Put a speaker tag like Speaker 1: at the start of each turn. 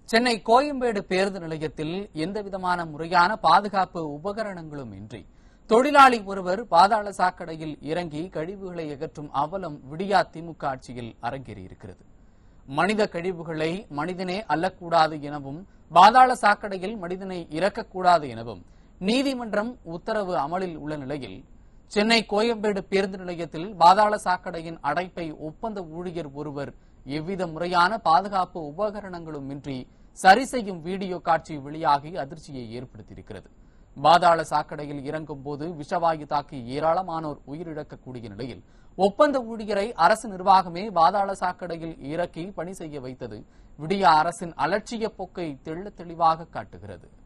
Speaker 1: சென்னை கோயம்பேடு பேருந்து நிலையத்தில் எந்தவிதமான முறையான பாதுகாப்பு உபகரணங்களும் இன்றி தொழிலாளி ஒருவர் பாதாள சாக்கடையில் இறங்கி கழிவுகளை அகற்றும் அவலம் விடியா திமுக ஆட்சியில் அரங்கேறியிருக்கிறது மனித கழிவுகளை மனிதனே அள்ளக்கூடாது எனவும் பாதாள சாக்கடையில் மனிதனை இறக்கக்கூடாது எனவும் நீதிமன்றம் உத்தரவு அமலில் உள்ள நிலையில் சென்னை கோயம்பேடு பேருந்து நிலையத்தில் பாதாள சாக்கடையின் அடைப்பை ஒப்பந்த ஊழியர் ஒருவர் எவ்வித முறையான பாதுகாப்பு உபகரணங்களும் இன்றி சரி செய்யும் வீடியோ காட்சி வெளியாகி அதிர்ச்சியை ஏற்படுத்தியிருக்கிறது பாதாள சாக்கடையில் இறங்கும் போது விஷவாயு தாக்கி ஏராளமானோர் உயிரிழக்கக்கூடிய நிலையில் ஒப்பந்த ஊழியரை அரசு நிர்வாகமே பாதாள சாக்கடையில் இறக்கி பணி செய்ய வைத்தது விடிய அரசின் அலட்சிய போக்கை தெள்ள தெளிவாக காட்டுகிறது